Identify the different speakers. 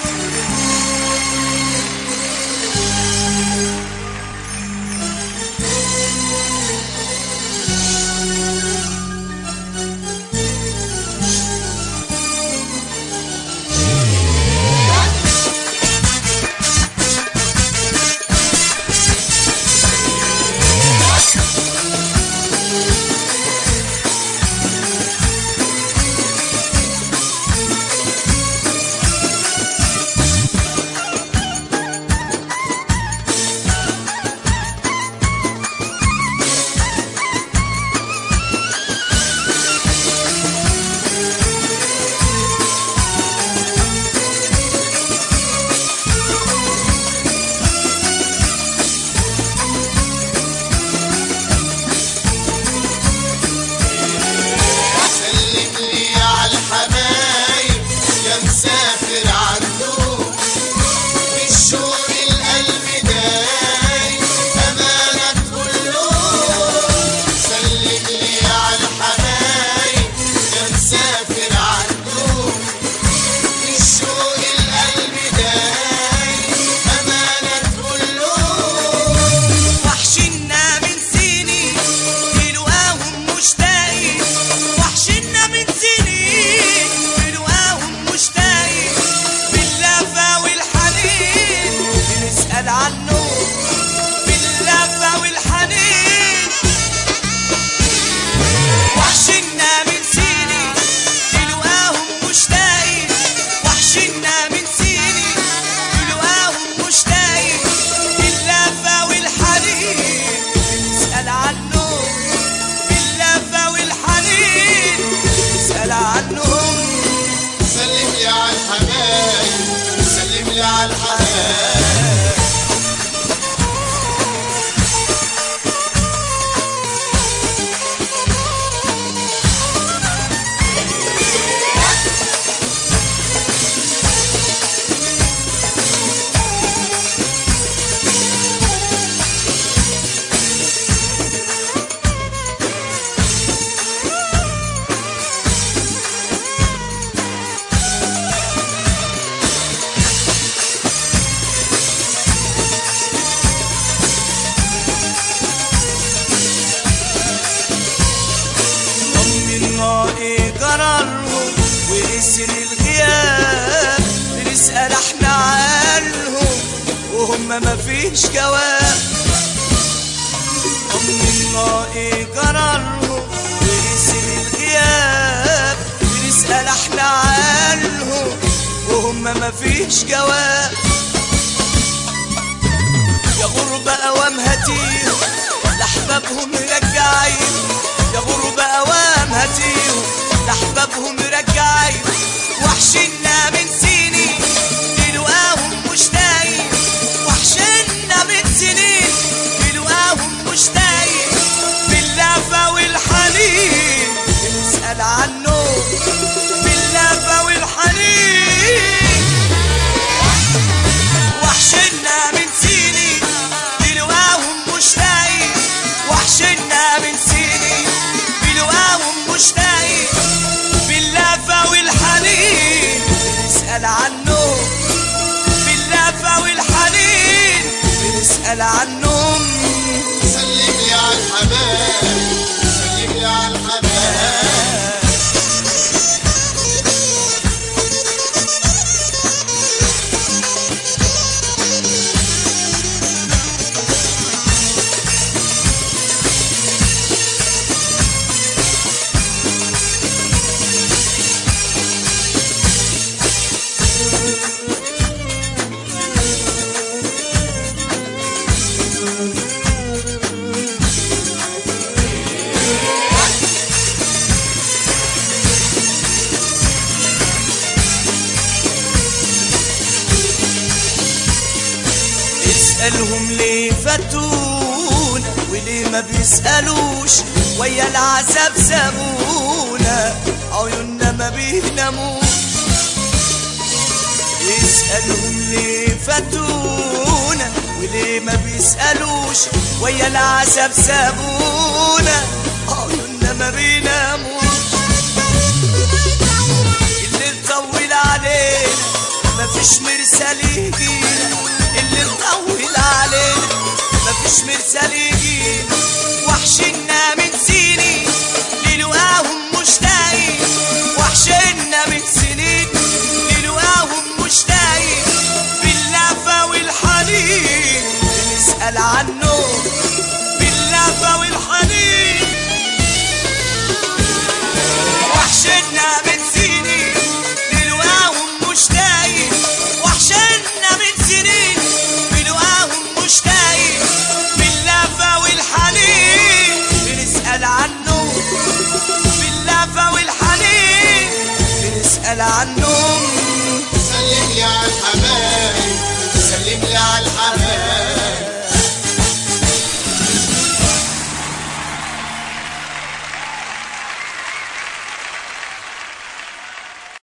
Speaker 1: سلم لي على الحبايب يا مسافر عالدور بالشوق القلب دايب أمانة كلهم سلم لي على الحبايب يا مسافر عالدور بالشوق القلب دايب أمانة كلهم
Speaker 2: وحشنا من سنين بلقاهم مشتاقين وحشنا من سنين بلقاهم مشتاقين باللهفة والحنين بنسأل عنه باللهفة والحنين وحشنا من سنين بلقاهم مشتاقين وحشنا من سنين بلقاهم مشتاقين باللهفة والحنين بنسأل عنه باللهفة والحنين بنسأل عنهم
Speaker 1: سلم لي على الحبايب سلم لي على الحبايب
Speaker 2: طمنا ايه قرارهم واسر الغياب بنسأل احنا عنهم وهم مفيش جواب طمنا ايه قرارهم واسر الغياب بنسأل احنا عنهم وهم مفيش جواب يا غربة أوام هاتيهم لأحبابهم رجعين يا غربة أوام هاتيهم لأحبابهم رجعين وحشنا من سنين بلقاهم مشتاقين وحشنا من سنين بلقاهم مشتاقين باللهفة والحنين بنسأل عنه باللهفة والحنين وحشنا من سنين بلقاهم مشتاقين وحشنا من سنين بلقاهم مشتاقين باللهفة والحنين بنسأل عنه باللهفة والحنين بنسأل عنهم
Speaker 1: سلم لي على الحبايب سلم لي على الحبايب
Speaker 2: اسألهم ليه فاتونا وليه ما بيسألوش ويا العذاب سابونا عيوننا ما بيناموش اسألهم ليه فاتونا وليه ما بيسألوش ويا العذاب سابونا عيوننا ما بيناموش اللي طول علينا ما في مفيش مرسال يجينا اللي مطول علينا مفيش مرسال يجينا وحشنا من سنين للقاهم مشتاقين وحشنا من سنين للقاهم مشتاقين باللهفة والحنين بنسأل عنه باللهفة والحنين وحشنا من سنين للقاهم مشتاقين وحشنا من سنين للقاهم مشتاقين باللهفة والحنين بنسأل عنه باللهفة والحنين بنسأل عنهم
Speaker 1: سلم لي على الحبايب